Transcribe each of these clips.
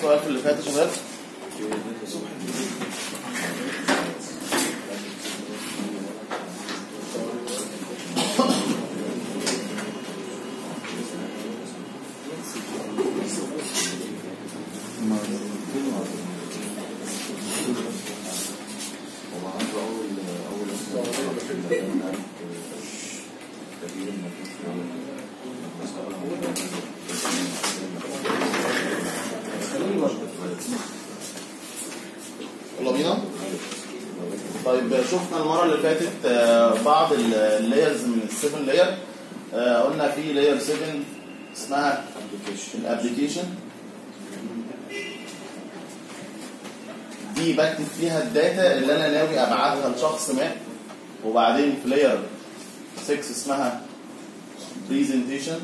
سؤال في اللي فات يا شباب يلا بينا طيب شفنا المره اللي فاتت آه، بعض اللايرز من السيفن لاير قلنا في لاير 7 اسمها الابلكيشن دي بكتب فيها الداتا اللي انا ناوي ابعتها لشخص ما وبعدين في لاير 6 اسمها بريزنتيشن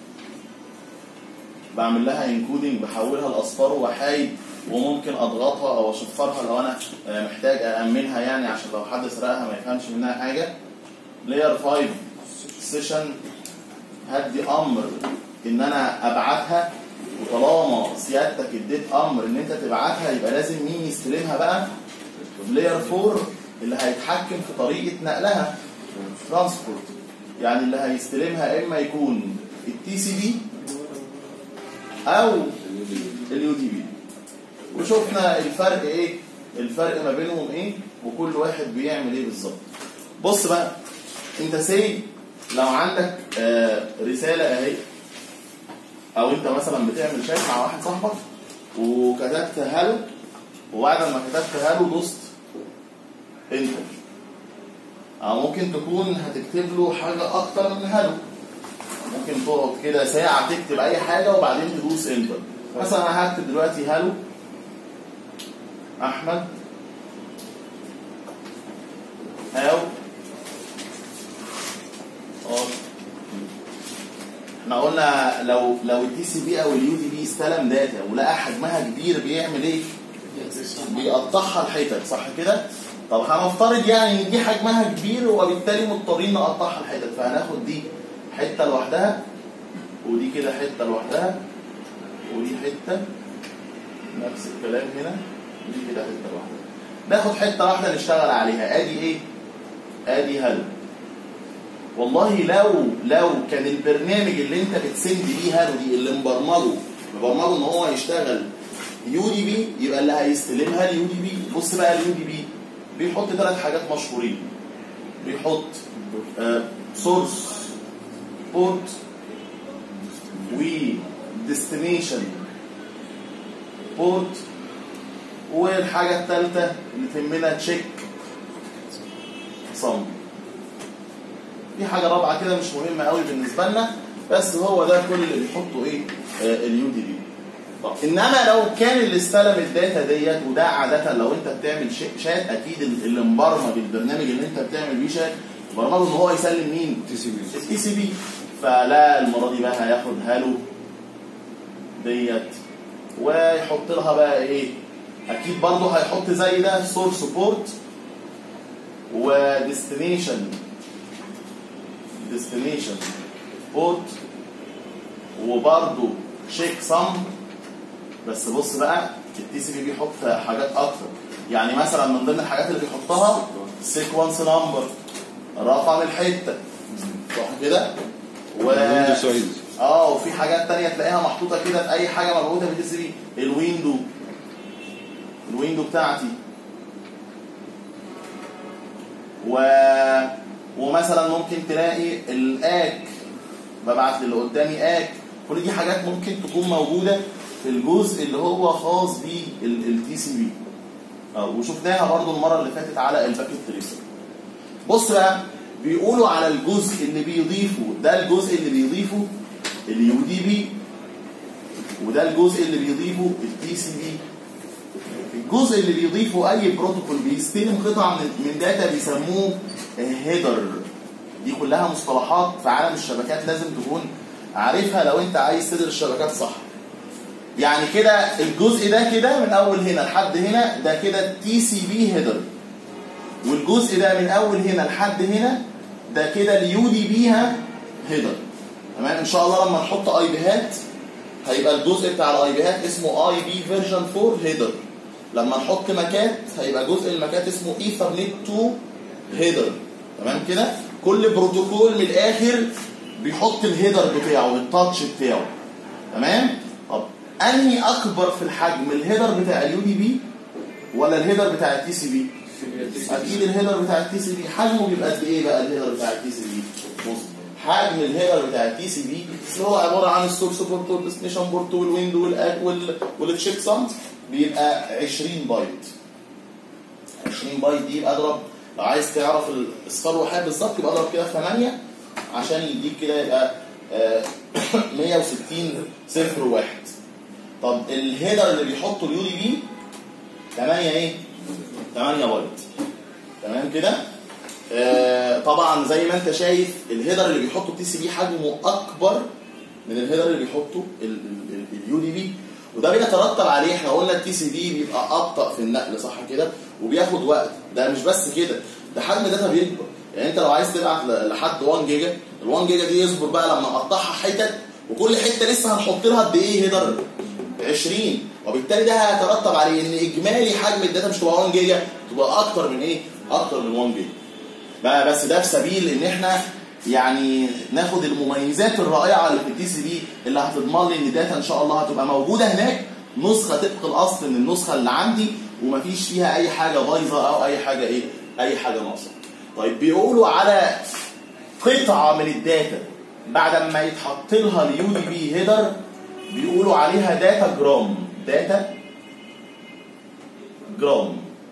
بعمل لها انكودنج بحولها لاصفار وحايد وممكن اضغطها او اشفرها لو انا آه، محتاج امنها يعني عشان لو حد سرقها ما يفهمش منها حاجه لاير 5 سيشن هدي امر ان انا ابعتها وطالما سيادتك اديت امر ان انت تبعتها يبقى لازم مين يستلمها بقى لاير 4 اللي هيتحكم في طريقه نقلها ترانسبورت يعني اللي هيستلمها اما يكون التي سي بي او اليو دي بي وشفنا الفرق ايه الفرق ما بينهم ايه وكل واحد بيعمل ايه بالظبط بص بقى انت سي لو عندك آه رساله اهي او انت مثلا بتعمل شات مع واحد صاحبك وكتبت هالو وبعد ما كتبت هالو دوست انتر او ممكن تكون هتكتب له حاجه اكتر من هالو ممكن تقعد كده ساعه تكتب اي حاجه وبعدين تدوس انتر مثلا انا هكتب دلوقتي هالو احمد او اه احنا قلنا لو لو الدي سي بي او اليو دي بي استلم داتا ولقى حجمها كبير بيعمل ايه؟ بيقطعها لحتت صح كده؟ طب هنفترض يعني ان دي حجمها كبير وبالتالي مضطرين نقطعها لحتت فهناخد دي حته لوحدها ودي كده حته لوحدها ودي حته نفس الكلام هنا ودي كده حته واحده ناخد حته واحده نشتغل عليها ادي ايه؟ ادي هلو والله لو لو كان البرنامج اللي انت بتسند بيه هالو دي اللي مبرمجه مبرمجه ان هو يشتغل يو دي بي يبقى اللي هيستلمها اليو دي بي بص بقى اليو دي بي بيحط ثلاث حاجات مشهورين بيحط سورس بورت و ديستنيشن بورت والحاجه الثالثه اللي تهمنا تشيك صم في حاجه رابعه كده مش مهمه قوي بالنسبه لنا بس هو ده كل اللي بيحطه ايه آه اليو دي بي طب انما لو كان اللي استلم الداتا ديت وده عاده لو انت بتعمل ش- شات اكيد اللي مبرمج البرنامج اللي انت بتعمل بيه شات برمجه ان هو يسلم مين؟ تي سي بي التي سي بي فلا المره دي بقى هياخد هالو ديت ويحط لها بقى ايه؟ اكيد برضه هيحط زي ده سورس بورت وديستنيشن ديستنيشن بورت وبرضه شيك سم بس بص بقى التي سي بي بيحط حاجات اكتر يعني مثلا من ضمن الحاجات اللي بيحطها سيكونس نمبر رقم الحته صح كده؟ و ويندو سايز اه وفي حاجات تانية تلاقيها محطوطة كده في أي حاجة مربوطة بالدي سي بي الويندو الويندو بتاعتي و ومثلا ممكن تلاقي الآك ببعت للي قدامي آك كل دي حاجات ممكن تكون موجودة في الجزء اللي هو خاص بالتي سي بي وشفناها برضو المرة اللي فاتت على الباكيت تريسر بص بقى بيقولوا على الجزء اللي بيضيفه ده الجزء اللي بيضيفه اليو دي بي وده الجزء اللي بيضيفه التي سي بي الجزء اللي بيضيفه اي بروتوكول بيستلم قطعه من من داتا بيسموه هيدر دي كلها مصطلحات في عالم الشبكات لازم تكون عارفها لو انت عايز تدرس الشبكات صح يعني كده الجزء ده كده من اول هنا لحد هنا ده كده تي سي بي هيدر والجزء ده من اول هنا لحد هنا ده كده اليو دي بيها هيدر تمام ان شاء الله لما نحط اي بيهات هيبقى الجزء بتاع الاي بيات اسمه اي بي فيرجن 4 هيدر لما نحط ماكات هيبقى جزء الماكات اسمه ايثرنت 2 هيدر تمام كده كل بروتوكول من الاخر بيحط الهيدر بتاعه التاتش بتاعه تمام طب انهي اكبر في الحجم الهيدر بتاع اليو دي بي ولا الهيدر بتاع التي سي بي اكيد الهيدر بتاع التي سي بي حجمه بيبقى قد ايه بقى الهيدر بتاع التي سي بي بص حجم الهيدر بتاع التي سي بي اللي هو عباره عن السورس بورت والديستنيشن بورت والويندو والاك والتشيك سم بيبقى 20 بايت 20 بايت دي يبقى اضرب لو عايز تعرف الاصفار وحاب بالظبط يبقى اضرب كده في 8 عشان يديك كده يبقى آه، 160 صفر واحد طب الهيدر اللي بيحطه اليو دي بي 8 ايه 8 بايت تمام كده آه، طبعا زي ما انت شايف الهيدر اللي بيحطه التي سي بي حجمه اكبر من الهيدر اللي بيحطه اليو دي بي وده بيترتب عليه احنا قلنا التي سي بي بيبقى ابطا في النقل صح كده وبياخد وقت ده مش بس كده ده حجم الداتا بيكبر يعني انت لو عايز تبعت ل- لحد 1 جيجا ال 1 جيجا دي يصبر بقى لما اقطعها حتت وكل حته لسه هنحط لها قد ايه هيدر 20 وبالتالي ده هيترتب عليه ان اجمالي حجم الداتا مش تبقى 1 جيجا تبقى اكتر من ايه اكتر من 1 جيجا بقى بس ده في سبيل ان احنا يعني ناخد المميزات الرائعه اللي في التي سي بي اللي هتضمن لي ان الداتا ان شاء الله هتبقى موجوده هناك نسخه طبق الاصل من النسخه اللي عندي ومفيش فيها اي حاجه بايظه او اي حاجه ايه اي حاجه ناقصه طيب بيقولوا على قطعه من الداتا بعد ما يتحط لها اليو دي بي هيدر بيقولوا عليها داتا جرام داتا جرام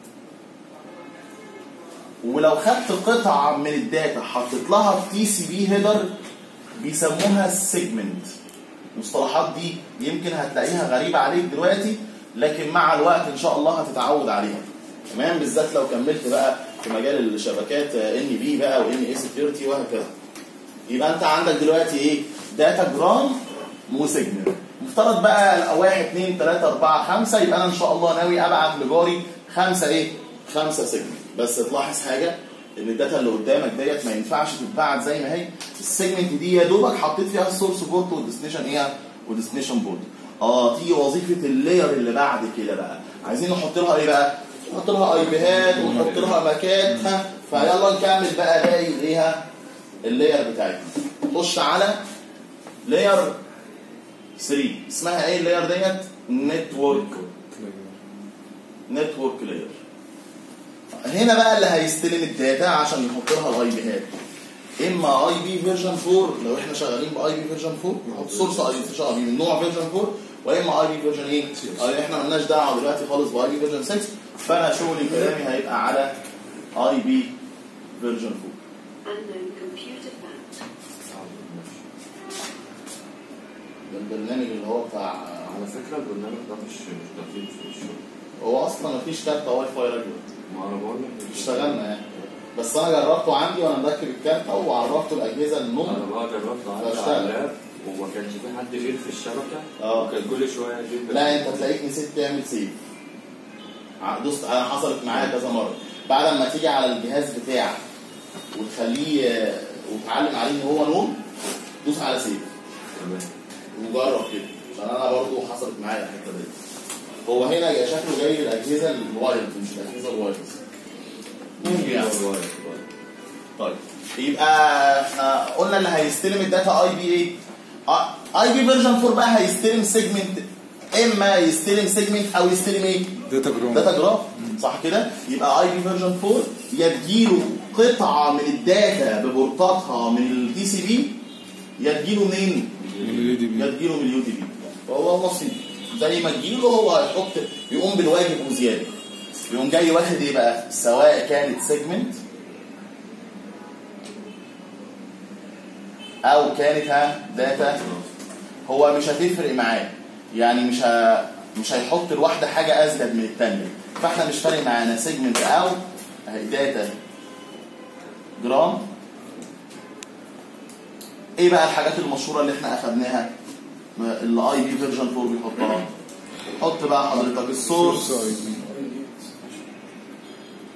ولو خدت قطعة من الداتا حطيت لها تي سي بي هيدر بيسموها السيجمنت المصطلحات دي يمكن هتلاقيها غريبة عليك دلوقتي لكن مع الوقت ان شاء الله هتتعود عليها تمام بالذات لو كملت بقى في مجال الشبكات ان بي بقى وان اي سكيورتي وهكذا يبقى انت عندك دلوقتي ايه داتا جرام وسيجمنت مفترض بقى واحد اثنين ثلاثة أربعة خمسة يبقى أنا إن شاء الله ناوي أبعت لجاري خمسة إيه؟ خمسة سيجمنت بس تلاحظ حاجة إن الداتا اللي قدامك ديت ما ينفعش تتبعت زي ما هي السيجمنت دي يا دوبك حطيت فيها السورس بورت والديستنيشن إيه؟ والديستنيشن بورت اه تيجي وظيفة اللاير اللي بعد كده بقى عايزين نحط لها إيه بقى؟ نحط لها اي بيهات ونحط لها ماكات ها فيلا نكمل بقى باقي الايه اللاير بتاعتنا خش على لاير 3 اسمها ايه اللاير ديت نتورك نتورك لاير هنا بقى اللي هيستلم الداتا عشان يحط لها الاي بيهات اما اي بي فيرجن 4 لو احنا شغالين باي بي فيرجن 4 نحط سورس اي بي فيرجن من نوع فيرجن 4 واما اي بي فيرجن ايه؟ آه، احنا مالناش دعوه دلوقتي خالص باي بي فيرجن 6 فانا شغلي كلامي هيبقى على اي بي فيرجن 4 Unknown computer fact. ده البرنامج اللي هو بتاع على فكرة البرنامج ده مش مش داخلين في الشغل هو اصلا مفيش كارت واي فاي راجل ما انا بقول لك اشتغلنا يعني بس انا جربته عندي وانا مركب الكارت وعرفته الاجهزه انا النوم بقى جربت عندي فاشتغل. على اللاب وما كانش في حد غير في الشبكة اه. وكان كل شوية يجيب لا انت تلاقيك نسيت تعمل سيف ع- دوست انا حصلت معايا كذا مره بعد ما تيجي على الجهاز بتاعك وتخليه آه، وتعلم عليه ان هو نوم دوس على سيف تمام وجرب كده عشان انا برضو حصلت معايا الحته دي هو هنا جاي شكله جاي الاجهزه الوايرد مش الاجهزه الوايرلس ممكن يعني. والله، والله. طيب يبقى احنا قلنا اللي هيستلم الداتا اي بي ايه اي بي فيرجن 4 بقى هيستلم سيجمنت اما يستلم سيجمنت او يستلم ايه داتا جرام داتا جراف صح كده يبقى اي بي فيرجن 4 يا تجيله قطعه من الداتا ببورتاتها من التي سي بي يا تجيله منين من اليو دي يا بي تجيله من اليو دي بي فهو نصيب زي ما تجيله هو هيحط يقوم بالواجب وزياده يقوم جاي واخد ايه بقى سواء كانت سيجمنت او كانت ها داتا هو مش هتفرق معاه يعني مش ه... مش هيحط الواحده حاجه ازيد من الثانيه فاحنا مش فارق معانا سيجمنت او داتا جرام ايه بقى الحاجات المشهوره اللي احنا اخدناها الاي بي فيرجن 4 بيحطها حط بقى حضرتك السورس سورس اي بي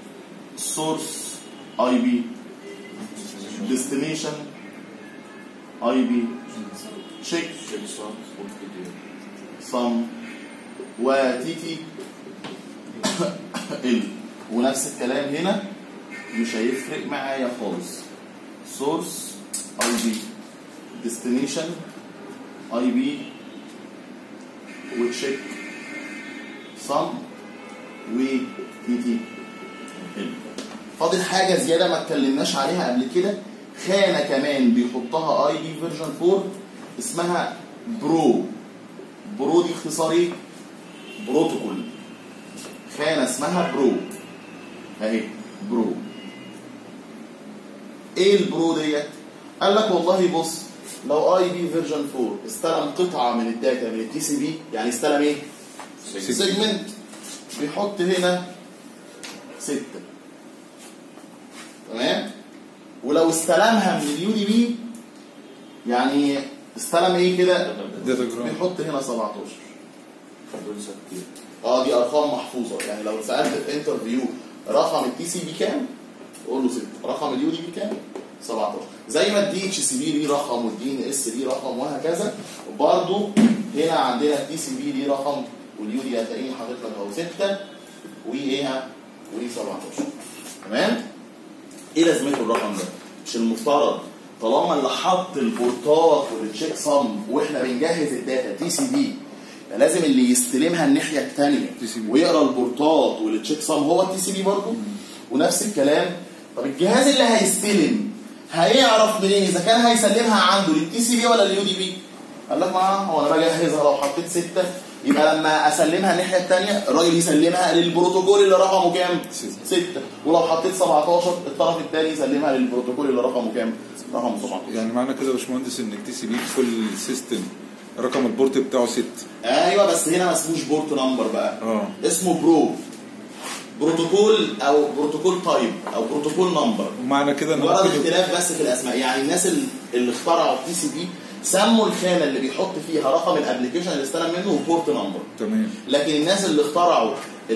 السورس اي بي ديستنيشن اي بي تشيك شيك صار كتير صم وتي تي ال ونفس الكلام هنا مش هيفرق معايا خالص سورس اي بي ديستنيشن اي بي وتشيك صم وتي تي ال فاضل حاجه زياده ما اتكلمناش عليها قبل كده خانه كمان بيحطها اي بي فيرجن 4 اسمها برو برو دي اختصار ايه؟ بروتوكول خانه اسمها برو اهي برو ايه البرو ديت؟ قال لك والله بص لو اي بي فيرجن 4 استلم قطعه من الداتا من التي سي بي يعني استلم ايه؟ سيجمنت بيحط هنا ستة تمام ولو استلمها من اليو دي بي يعني استلم ايه كده داتا جرام بيحط هنا 17 دول ثابتين اه دي ارقام محفوظه يعني لو سالت في انترفيو رقم التي سي بي كام قول له 6 رقم اليو دي بي كام 17 زي ما الدي اتش سي بي ليه رقم والدي ان اس ليه رقم وهكذا برضه هنا عندنا التي سي بي ليه رقم واليو دي هتلاقيه حاطط لك اهو 6 وايه و 17 تمام ايه لازمته الرقم ده مش المفترض طالما اللي حط البورتات والتشيك صم واحنا بنجهز الداتا تي سي بي لازم اللي يستلمها الناحيه الثانيه TCP. ويقرا البورتات والتشيك صم هو التي سي بي برضه ونفس الكلام طب الجهاز اللي هيستلم هيعرف منين اذا كان هيسلمها عنده للتي سي بي ولا لليو دي بي قال لك ما هو انا بجهزها لو حطيت سته يبقى لما اسلمها الناحيه الثانيه الراجل يسلمها للبروتوكول اللي رقمه كام؟ ستة. سته ولو حطيت 17 الطرف الثاني يسلمها للبروتوكول اللي رقمه كام؟ رقمه 17 يعني معنى كده يا باشمهندس ان التي سي بي في كل سيستم رقم البورت بتاعه 6 ايوه بس هنا ما اسموش بورت نمبر بقى اه اسمه برو بروتوكول او بروتوكول تايب او بروتوكول نمبر ومعنى كده ان مجرد ممكن يبقى- اختلاف بس في الاسماء يعني الناس ال- اللي اخترعوا التي سي بي سموا الخانه اللي بيحط فيها رقم الابلكيشن اللي استلم منه بورت نمبر تمام لكن الناس اللي اخترعوا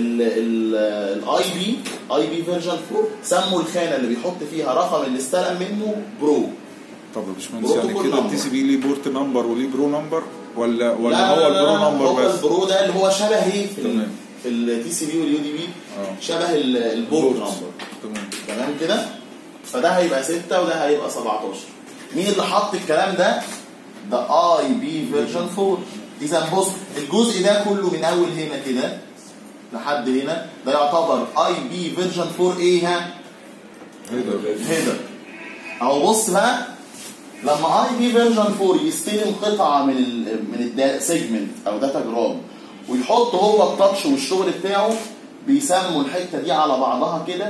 الاي بي اي بي فيرجن 4 سموا الخانه اللي بيحط فيها رقم اللي استلم منه برو طب يا باشمهندس يعني بروتوكول كده نمبر. التي سي بي ليه بورت نمبر وليه برو نمبر ولا ولا لا هو لا لا لا، البرو نمبر هو بس البرو ده اللي هو شبه ايه في ال- تمام. في التي سي بي واليو دي بي اه شبه ال- البورت بورت. نمبر تمام تمام كده فده هيبقى 6 وده هيبقى 17 مين اللي حط الكلام ده ده اي بي فيرجن 4 اذا بص الجزء ده كله من اول هنا كده لحد هنا ده يعتبر اي بي فيرجن 4 ايه ها هيدا هيدر اهو بص بقى لما اي بي فيرجن 4 يستلم قطعه من ال من الدا سيجمنت او داتا جرام ويحط هو التاتش والشغل بتاعه بيسموا الحته دي على بعضها كده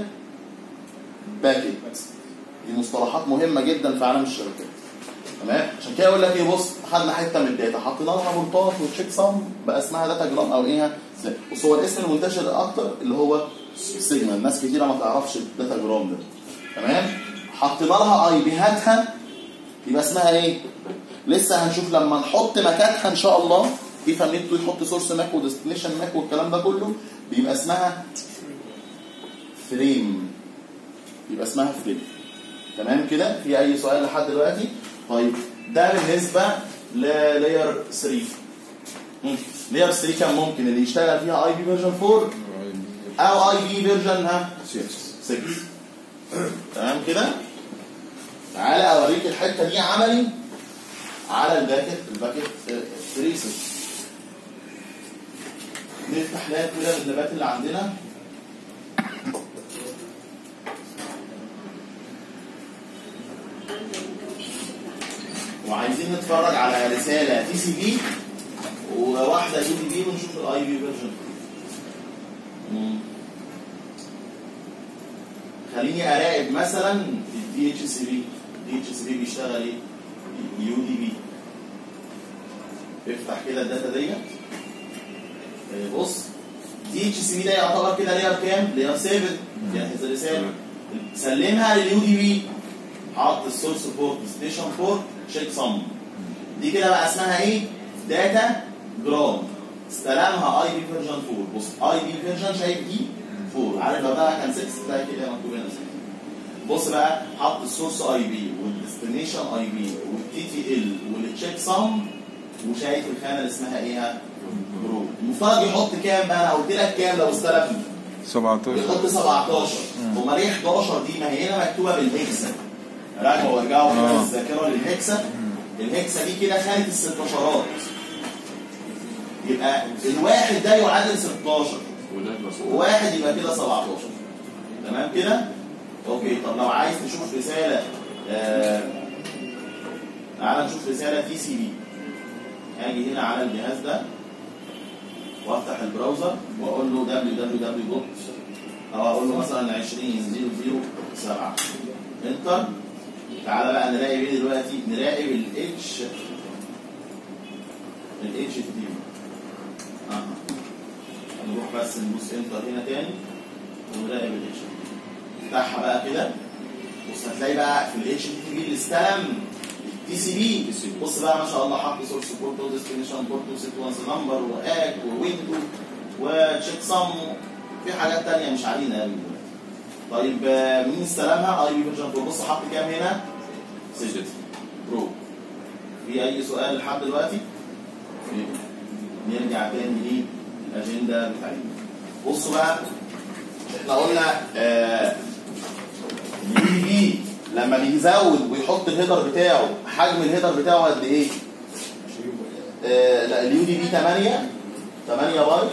باكيت دي مصطلحات مهمه جدا في عالم الشبكات تمام عشان كده يقول لك ايه بص خدنا حته من الداتا حطينا لها بورتات وتشيك سم بقى اسمها داتا جرام او ايه بص هو الاسم المنتشر اكتر اللي هو سيجما ناس كتيره ما تعرفش الداتا جرام ده تمام حطينا لها اي بيهاتها يبقى اسمها ايه لسه هنشوف لما نحط مكانها ان شاء الله في فنيتو يحط سورس ماك وديستنيشن ماك والكلام ده كله بيبقى اسمها فريم يبقى اسمها فريم تمام كده في اي سؤال لحد دلوقتي طيب ده بالنسبه للاير 3 لاير 3 كان ممكن اللي يشتغل فيها اي بي فيرجن 4 او اي بي فيرجن ها 6 تمام كده تعالى اوريك الحته دي عملي على الباكت الباكت تريسز نفتح لاب كده اللابات اللي عندنا Unknown computer plan. وعايزين نتفرج على رساله تي سي بي وواحده يو دي بي ونشوف الاي بي فيرجن خليني اراقب مثلا الدي اتش سي بي الدي اتش سي بي بيشتغل ايه؟ يو دي بي افتح كده الداتا ديت آه، بص دي اتش سي بي ده يعتبر كده لير كام؟ لير 7 جهز الرساله سلمها لليو دي بي حط السورس بورت ستيشن بورت شيك صم دي كده بقى اسمها ايه؟ داتا جرام استلمها اي بي فيرجن 4 بص اي بي فيرجن شايف دي 4 عارف لو ده كان 6 تلاقي كده مكتوب هنا 6 بص بقى حط السورس اي بي الديستنيشن اي بي والتي تي ال والتشيك سم وشايف الخانه اللي اسمها ايه؟ جروب المفترض يحط كام بقى انا قلت لك كام لو استلم 17 يحط 17 امال ايه 11 دي ما هي هنا مكتوبه بالهكسا راجعوا وارجعوا كده آه. الذاكره للهكسا الهكسا دي كده خانه الستاشرات يبقى الواحد ده يعادل 16 ولاد مسؤول وواحد يبقى كده 17 تمام كده اوكي طب لو عايز تشوف رساله آه تعال نشوف رساله تي سي بي هاجي هنا على الجهاز ده وافتح البراوزر واقول له www دوت او اقول له مثلا 20007 انتر تعالى بقى نراقب ايه دلوقتي نراقب الاتش الاتش تي اه نروح بس ندوس انتر هنا تاني ونراقب الاتش افتحها بقى كده بص هتلاقي بقى في الاتش تي بي اللي استلم التي سي بي بص بقى ما شاء الله حط سورس بورت وديستنيشن بورت وسيكونس نمبر واك وويندو وتشيك سم في حاجات تانية مش علينا قوي طيب آه، مين استلمها اي بي فيرجن 4 بص حط كام هنا؟ 6 برو في اي سؤال لحد دلوقتي؟ نرجع تاني للاجنده بتاعتنا بصوا بقى احنا قلنا آه اليو دي بي لما بيزود ويحط الهيدر بتاعه حجم الهيدر بتاعه قد ايه؟ آه لا اليو دي بي 8 8 بايت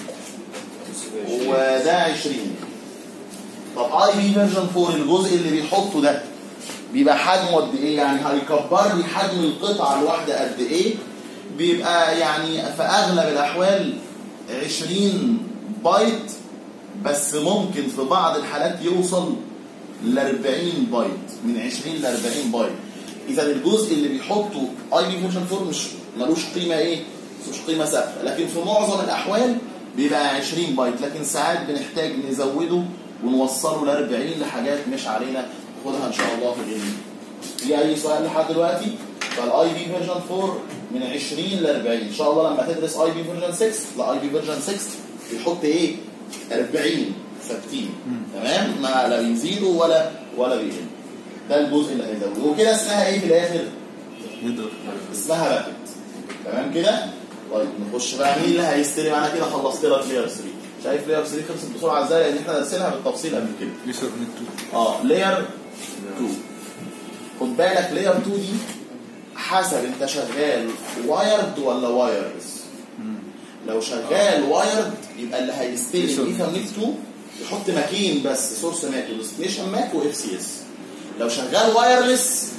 وده 20 طب اي بي فيرجن 4 الجزء اللي بيحطه ده بيبقى حجمه قد ايه يعني هيكبر لي حجم القطعه الواحده قد ايه بيبقى يعني في اغلب الاحوال 20 بايت بس ممكن في بعض الحالات يوصل ل 40 بايت من 20 ل 40 بايت اذا الجزء اللي بيحطه اي بي فيرجن 4 مش ملوش قيمه ايه مش قيمه ثابته لكن في معظم الاحوال بيبقى 20 بايت لكن ساعات بنحتاج نزوده ونوصله ل 40 لحاجات مش علينا ناخدها ان شاء الله في العلم في اي سؤال لحد دلوقتي فالاي بي فيرجن 4 من 20 ل 40 ان شاء الله لما تدرس اي بي فيرجن 6 لاي بي فيرجن 6 بيحط ايه 40 ثابتين تمام ما لا بيزيدوا ولا ولا بيقلوا ده الجزء اللي هيزوده وكده اسمها ايه في الاخر هيدر اسمها باكت تمام كده طيب نخش بقى مين اللي هيستلم انا كده خلصت لك لاير 3 شايف لاير 3 خلصت بسرعه ازاي لان احنا درسناها بالتفصيل قبل كده يسر نت اه لاير 2 خد بالك لاير 2 دي حسب انت شغال وايرد ولا وايرلس لو شغال وايرد يبقى اللي هيستلم يسر. ايثرنت 2 يحط ماكين بس سورس ماك وديستنيشن ماك واف سي اس لو شغال وايرلس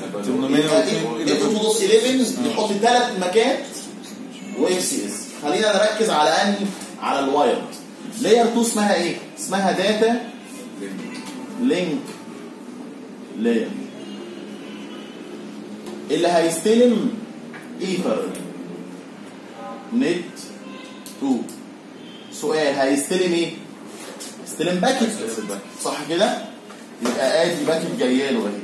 802.11 يحط ثلاث ماكات واف سي اس خلينا نركز على انهي على الوايرد لاير 2 اسمها ايه اسمها داتا لينك لاير اللي هيستلم ايثر نت 2 سؤال هيستلم ايه يستلم باكت صح كده يبقى ادي باكت جايه له اهي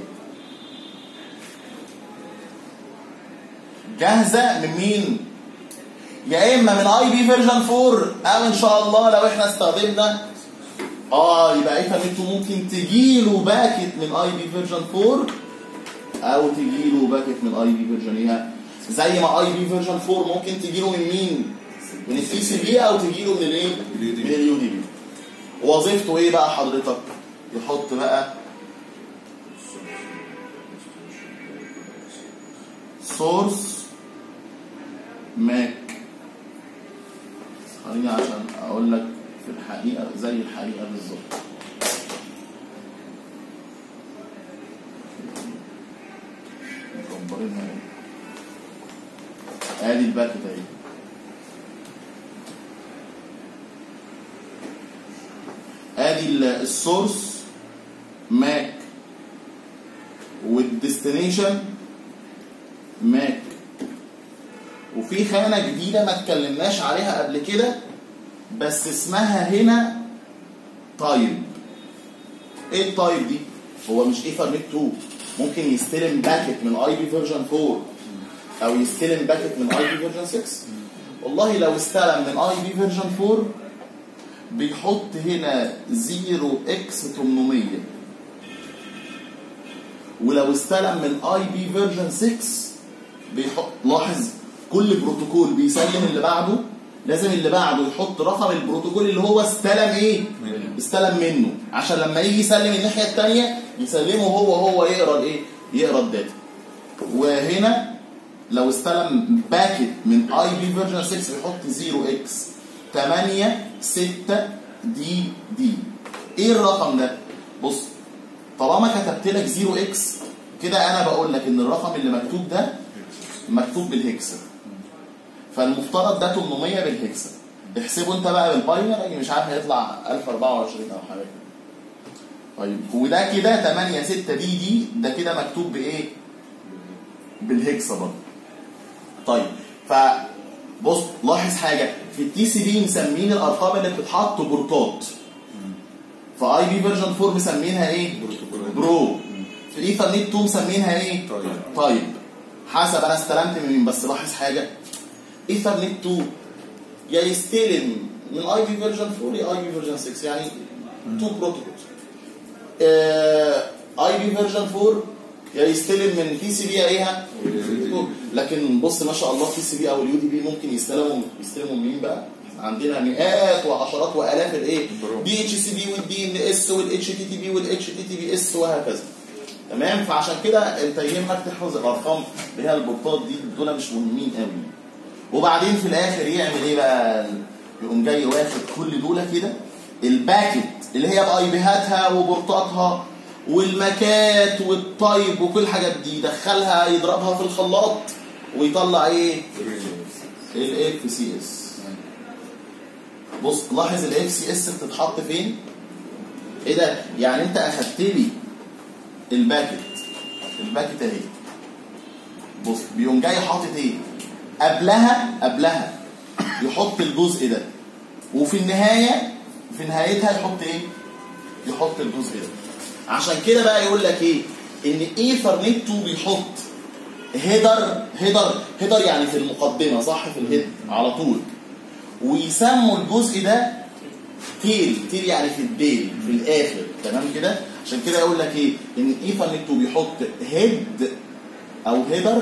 جاهزه من مين يا اما من اي بي فيرجن 4 او ان شاء الله لو احنا استخدمنا اه يبقى ايثرنت ممكن تجيله باكت من اي بي فيرجن 4 او تجيله باكت من اي بي فيرجن ايه زي ما اي بي فيرجن 4 ممكن تجيله من مين من التي سي بي او تجيله من الايه اليو دي من بي. اليو دي بي وظيفته ايه بقى حضرتك يحط بقى سورس ماك خليني عشان اقول لك في الحقيقه زي الحقيقه بالظبط مكبرينها اهي ادي الباكت اهي ادي ال- السورس ماك والديستنيشن ماك وفي خانة جديدة ما اتكلمناش عليها قبل كده بس اسمها هنا تايب ايه التايب دي؟ هو مش ايثرنت 2 ممكن يستلم باكت من اي بي فيرجن 4 او يستلم باكت من اي بي فيرجن 6 والله لو استلم من اي بي فيرجن 4 بيحط هنا 0 اكس 800 ولو استلم من اي بي فيرجن 6 بيحط لاحظ كل بروتوكول بيسلم اللي بعده لازم اللي بعده يحط رقم البروتوكول اللي هو استلم ايه استلم منه عشان لما يجي يسلم الناحيه الثانيه يسلمه هو هو يقرا الايه يقرا الداتا وهنا لو استلم باكت من اي بي فيرجن 6 بيحط 0 اكس 8 6 دي دي ايه الرقم ده بص طالما كتبت لك 0 اكس كده انا بقول لك ان الرقم اللي مكتوب ده مكتوب بالهكسا فالمفترض ده 800 بالهكسا احسبه انت بقى بالباينري مش عارف هيطلع 1024 او حاجه كده. طيب وده كده 8 6 دي دي ده كده مكتوب بايه؟ بالهكسا برضه طيب فبص لاحظ حاجه في التي سي بي مسمين الارقام اللي بتتحط بورتات في اي بي فيرجن 4 مسمينها ايه؟ برو في ايثرنت 2 مسمينها ايه؟ طيب. طيب حسب انا استلمت من مين بس لاحظ حاجه ايثرنت 2 يا يستلم من اي بي فيرجن 4 يا اي بي فيرجن 6 يعني تو بروتوكولز اي بي فيرجن 4 يا يستلم من تي سي بي يا ايها لكن بص ما شاء الله تي سي بي او اليو دي بي ممكن يستلموا يستلموا مين بقى؟ عندنا مئات وعشرات والاف الايه؟ برافو. دي اتش سي بي والدي ان اس والاتش تي تي بي والاتش تي تي بي اس وهكذا تمام فعشان كده انت يهمك تحفظ الارقام اللي هي البورتات دي دول مش مهمين قوي وبعدين في الاخر يعمل ايه بقى يقوم جاي واخد كل دول كده الباكت اللي هي باي بيهاتها وبورتاتها والماكات والطيب وكل الحاجات دي يدخلها يضربها في الخلاط ويطلع ايه الاف سي اس بص لاحظ الاف سي اس بتتحط فين ايه ده يعني انت اخدت لي الباكت الباكت اهي بص بيقوم جاي حاطط ايه قبلها قبلها يحط الجزء ده وفي النهايه في نهايتها يحط ايه يحط الجزء ده عشان كده بقى يقول لك ايه ان ايثرنت 2 بيحط هيدر هيدر هيدر يعني في المقدمه صح في الهيد على طول ويسموا الجزء ده تيل تيل يعني في الديل في الاخر تمام كده عشان كده يقول لك ايه ان ايثرنت 2 بيحط هيد او هيدر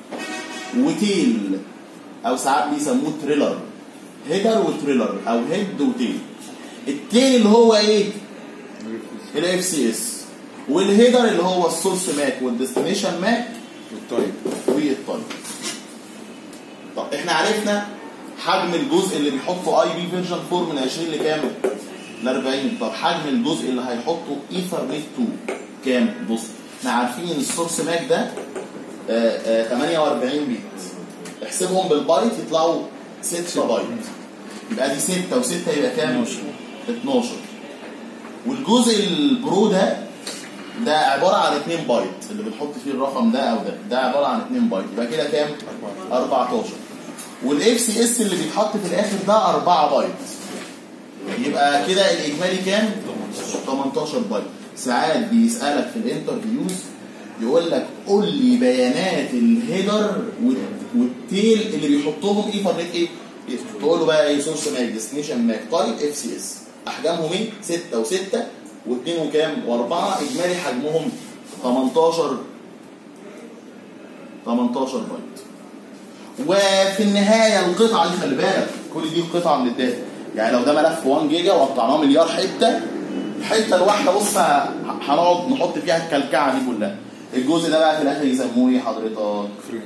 وتيل او ساعات بيسموه تريلر هيدر وتريلر او هيد وتيل التيل اللي هو ايه الاف سي اس والهيدر اللي هو السورس ماك والديستنيشن ماك والطيب والطيب طب احنا عرفنا حجم الجزء اللي بيحطه اي بي فيرجن 4 من 20 لكام؟ ل 40 طب حجم الجزء اللي هيحطه ايثرنت 2 كام؟ بص احنا عارفين ان السورس ماك ده آه، آه، 48 بيت احسبهم بالبايت يطلعوا 6 بايت يبقى دي 6 و6 يبقى كام؟ 12 والجزء البرو ده ده عباره عن 2 بايت اللي بنحط فيه الرقم ده او ده ده عباره عن 2 بايت يبقى كده كام 14 والاف سي اس اللي بيتحط في الاخر ده 4 بايت يبقى كده الاجمالي كام 18 بايت ساعات بيسالك في الانترفيوز يقول لك قول لي بيانات الهيدر وال- والتيل اللي بيحطهم ايثرنت ايه تقول له بقى ايه سورس ماك ديستنيشن ماك تايب اف سي اس احجامهم ايه 6 و6 و2 وكام و4 اجمالي حجمهم 18 18 بايت وفي النهايه القطعه دي خلي بالك كل دي قطعه من الداتا يعني لو ده ملف 1 جيجا وقطعناه مليار حته الحته الواحده بص ه- هنقعد نحط فيها الكلكعه دي كلها الجزء ده بقى في الاخر يسموه ايه حضرتك فريم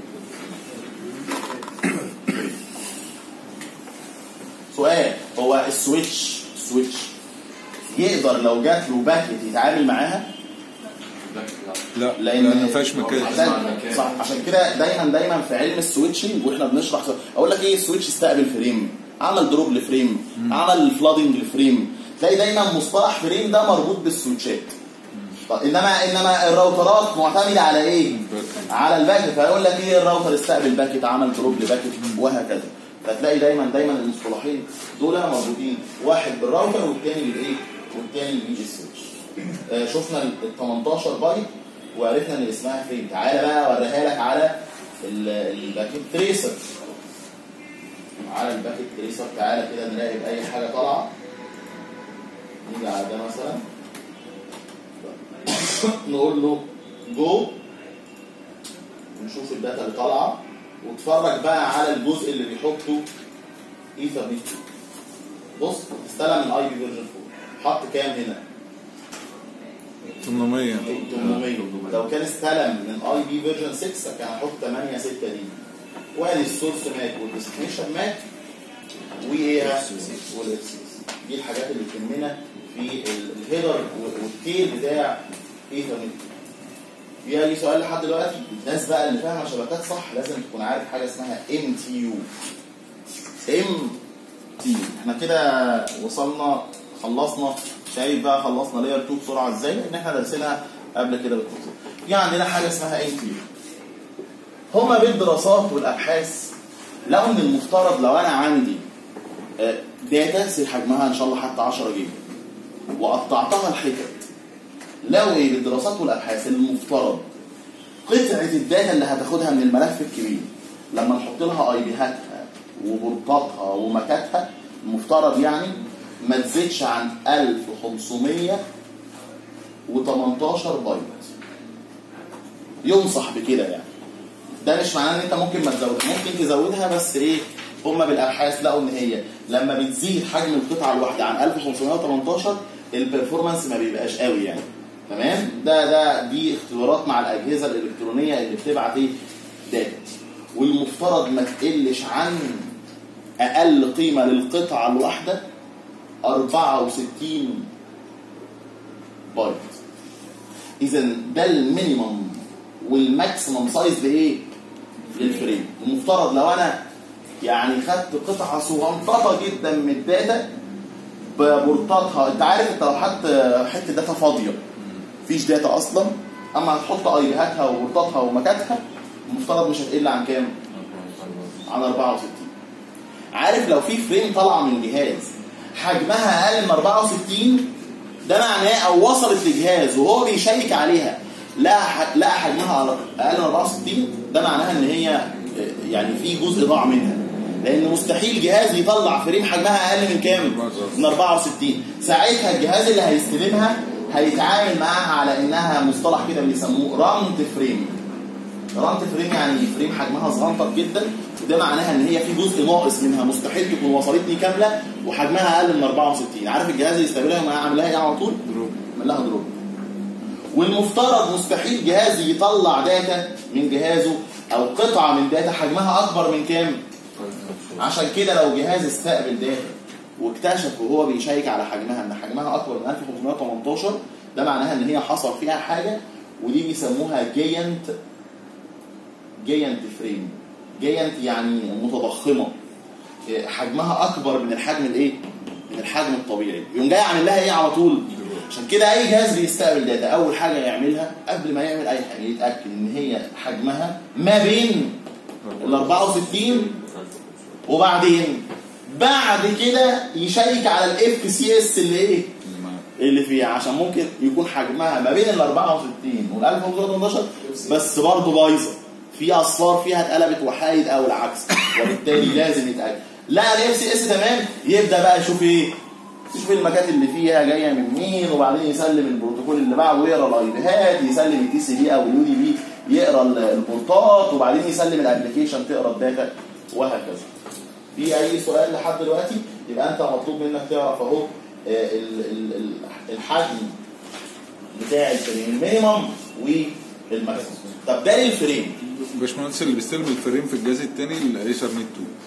سؤال هو السويتش السويتش يقدر لو جات له باكت يتعامل معاها لا لان ما فيهاش مكان عشان صح عشان كده دايما دايما في علم السويتشنج واحنا بنشرح اقول لك ايه السويتش استقبل فريم عمل دروب لفريم عمل فلادنج لفريم تلاقي دايما مصطلح فريم ده مربوط بالسويتشات طب انما انما الراوترات معتمده على ايه؟ على الباكت فيقول لك ايه الراوتر استقبل باكت عمل دروب لباكت وهكذا فتلاقي دايما دايما المصطلحين دول مربوطين واحد بالراوتر والتاني بالايه؟ والتاني بالجي سويتش آه، شفنا ال 18 بايت وعرفنا ان اسمها فريم تعالى بقى اوريها لك على ال- الباكيت تريسر على الباكيت تريسر تعالى كده نراقب اي حاجه طالعه نيجي على ده مثلا نقول له جو نشوف الداتا اللي طالعه واتفرج بقى على الجزء اللي بيحطه ايثرنت بص استلم من اي بي فيرجن 4 حط كام هنا 800 800 لو كان استلم من اي بي فيرجن 6 كان هيحط 8 6 دي وادي السورس ماك والديستنيشن ماك وايه والاكسس دي الحاجات اللي تهمنا في ال- الهيدر والتيل بتاع ايثرنت في لي سؤال لحد دلوقتي الناس بقى اللي فاهمه شبكات صح لازم تكون عارف حاجه اسمها ام تي يو ام تي احنا كده وصلنا خلصنا شايف بقى خلصنا لاير 2 بسرعه ازاي لان احنا دارسينها قبل كده بالتفصيل في عندنا حاجه اسمها ام تي يو هما بالدراسات والابحاث لقوا ان المفترض لو انا عندي آه، داتا سي حجمها ان شاء الله حتى 10 جيجا وقطعتها لحتت لو ايه بالدراسات والابحاث المفترض قطعه الداتا اللي هتاخدها من الملف الكبير لما نحط لها اي بيهاتها وبورتاتها ومكاتها المفترض يعني ما تزيدش عن 1518 بايت ينصح بكده يعني ده مش معناه ان انت ممكن ما تزودها ممكن تزودها بس ايه هما بالابحاث لقوا ان هي لما بتزيد حجم القطعه الواحده عن 1518 البرفورمانس ما بيبقاش قوي يعني تمام ده ده دي اختبارات مع الاجهزه الالكترونيه اللي بتبعت ايه داتا والمفترض ما تقلش عن اقل قيمه للقطعه الواحده 64 بايت اذا ده المينيمم والماكسيمم سايز لايه للفريم المفترض لو انا يعني خدت قطعه صغنططه جدا من الداتا ببورتاتها انت عارف انت لو حط حته داتا فاضيه مفيش داتا اصلا اما هتحط ايبيهاتها وبورتاتها ومكاتها المفترض مش هتقل عن كام؟ عن 64 عارف لو في فريم طالعه من جهاز حجمها اقل من 64 ده معناه او وصلت لجهاز وهو بيشيك عليها لقى ح- لقى حجمها على اقل من 64 ده معناها ان هي آه، يعني في جزء ضاع منها لان مستحيل جهاز يطلع فريم حجمها اقل من كام؟ من 64 ساعتها الجهاز اللي هيستلمها هيتعامل معاها على انها مصطلح كده بيسموه رانت فريم رانت فريم يعني فريم حجمها صغنطط جدا وده معناها ان هي في جزء ناقص منها مستحيل تكون وصلتني كامله وحجمها اقل من 64 عارف الجهاز اللي يستقبلها معاه عامل لها ايه على طول؟ دروب عامل لها دروب والمفترض مستحيل جهاز يطلع داتا من جهازه او قطعه من داتا حجمها اكبر من كام؟ عشان كده لو جهاز استقبل داتا واكتشف وهو بيشيك على حجمها ان حجمها اكبر من 1518 ده معناها ان هي حصل فيها حاجه ودي بيسموها جينت جينت فريم جينت يعني متضخمه إيه، حجمها اكبر من الحجم الايه؟ من الحجم الطبيعي يقوم جاي عامل لها ايه على طول؟ عشان كده اي جهاز بيستقبل داتا اول حاجه يعملها قبل ما يعمل اي حاجه يتاكد ان هي حجمها ما بين ال 64 وبعدين بعد كده يشيك على الاف سي اس اللي ايه؟ اللي معاه اللي فيها عشان ممكن يكون حجمها ما بين ال 64 وال 1518 بس برضه بايظه في اصفار فيها اتقلبت وحايد او العكس وبالتالي لازم يتاكد لا الاف سي اس تمام يبدا بقى يشوف ايه يشوف المكات اللي فيها جايه من مين وبعدين يسلم البروتوكول اللي بعده ويقرا الايبيهات يسلم التي سي بي او اليو دي بي يقرا ال- البورتات وبعدين يسلم الابلكيشن تقرا الداتا وهكذا في اي سؤال لحد دلوقتي يبقى انت مطلوب منك تعرف اهو آه، ال- ال- ال- الحجم بتاع الفريم المينيمم والماكسيمم طب ده الفريم الباشمهندس اللي بيستلم الفريم في الجهاز الثاني الايثر نت 2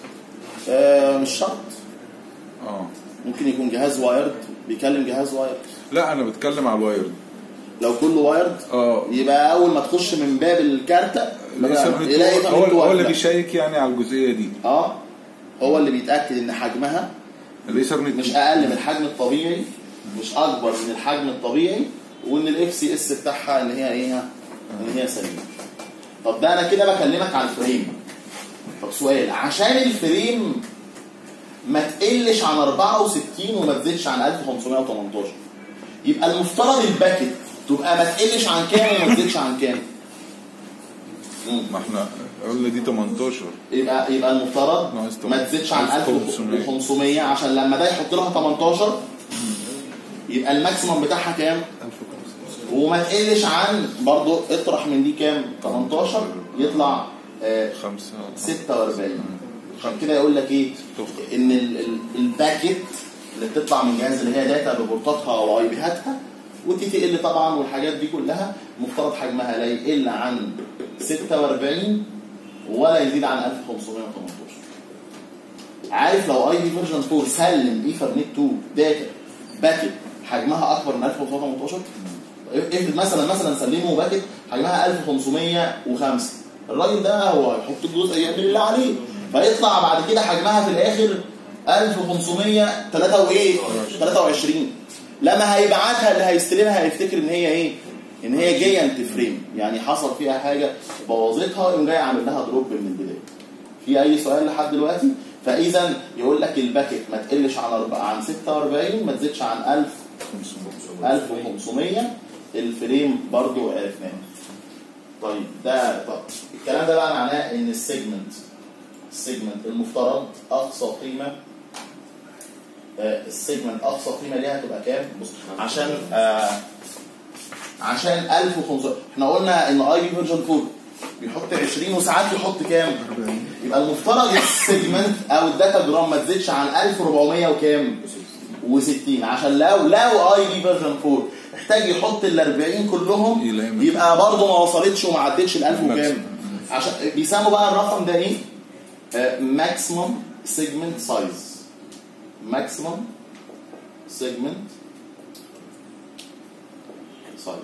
آه مش شرط اه ممكن يكون جهاز وايرد بيكلم جهاز وايرد لا انا بتكلم على الوايرد لو كله وايرد اه يبقى اول ما تخش من باب الكارته الايثر نت يلاقي 2 هو, Ethernet هو واحد. اللي بيشيك يعني على الجزئيه دي اه هو اللي بيتاكد ان حجمها الايثر نت مش 2 اقل من الحجم الطبيعي مش اكبر من الحجم الطبيعي وان الاف سي اس بتاعها ان هي ايه ان هي سليمه طب ده انا كده بكلمك على الفريم طب سؤال عشان الفريم ما تقلش عن 64 وما تزيدش عن 1518 يبقى المفترض الباكت تبقى ما تقلش عن كام وما تزيدش عن كام مم. ما احنا قلنا دي 18 يبقى يبقى المفترض ناقص ما تزيدش عن 1500. 1500 عشان لما ده يحط لها 18 يبقى الماكسيمم بتاعها كام؟ 1500 وما تقلش عن برضو اطرح من دي كام 18 يطلع آه، خمسة 46 عشان كده يقول لك ايه ان ال- ال- الباكت اللي بتطلع من جهاز اللي هي داتا ببورتاتها واي بيهاتها والتي تي ال طبعا والحاجات دي كلها مفترض حجمها لا يقل عن 46 ولا يزيد عن 1518 عارف لو اي بي فيرجن 4 سلم ايثرنت 2 داتا باكت حجمها اكبر من 1518 افرض مثلا مثلا سلمه باكت حجمها 1505 الراجل ده هو هيحط الجزء يعمل اللي عليه فيطلع بعد كده حجمها في الاخر 1523 لما هيبعتها اللي هيستلمها هيفتكر ان هي ايه؟ ان هي جايه فريم يعني حصل فيها حاجه بوظتها يقوم جاي عامل لها دروب من البدايه. في اي سؤال لحد دلوقتي؟ فاذا يقول لك الباكت ما تقلش عن أربعة- عن 46 ما تزيدش عن 1000 1500 الفريم برضو عرفناه طيب ده طب الكلام ده بقى معناه ان السيجمنت السيجمنت المفترض اقصى قيمه آه، السيجمنت اقصى قيمه ليها تبقى كام بص عشان آه عشان 1500 احنا قلنا ان اي بي فيرجن 4 بيحط 20 وساعات يحط كام يبقى المفترض السيجمنت او الداتا جرام ما تزيدش عن 1400 وكام و60 عشان لو لو اي بي فيرجن 4 احتاج يحط ال 40 كلهم يلاقي يبقى برضه ما وصلتش وما عدتش ال 1000 وكام عشان بيسموا بقى الرقم ده ايه؟ ماكسيموم سيجمنت سايز ماكسيموم سيجمنت سايز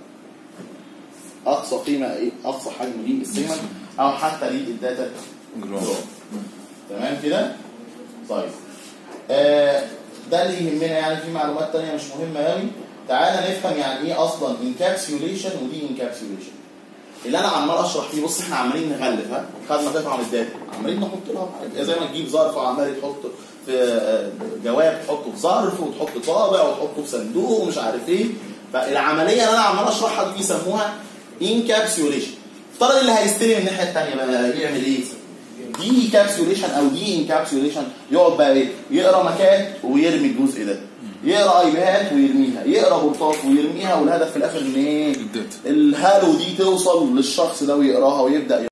اقصى قيمه ايه؟ اقصى حجم ليه السيجمنت او حتى ليه الداتا جرام. تمام كده؟ طيب آه ده اللي يهمنا يعني في معلومات تانية مش مهمة قوي تعالى نفهم يعني ايه اصلا انكابسيوليشن ودي انكابسيوليشن اللي انا عمال اشرح فيه بص احنا عمالين نغلف ها خدنا قطعه من الداتا عمالين نحط لها حاجة. زي ما تجيب ظرف وعمال تحط في آه، جواب تحطه في ظرف وتحط طابع وتحطه في صندوق ومش عارف ايه فالعمليه اللي انا عمال اشرحها دي بيسموها انكابسيوليشن افترض اللي هيستلم الناحيه الثانيه بقى يعمل ايه؟ دي كابسوليشن او دي انكابسوليشن يقعد بقى ايه يقرا مكات ويرمي الجزء ده يقرا ايباد ويرميها يقرا بورتات ويرميها والهدف في الاخر ان ايه الداتا الهالو دي توصل للشخص ده ويقراها ويبدا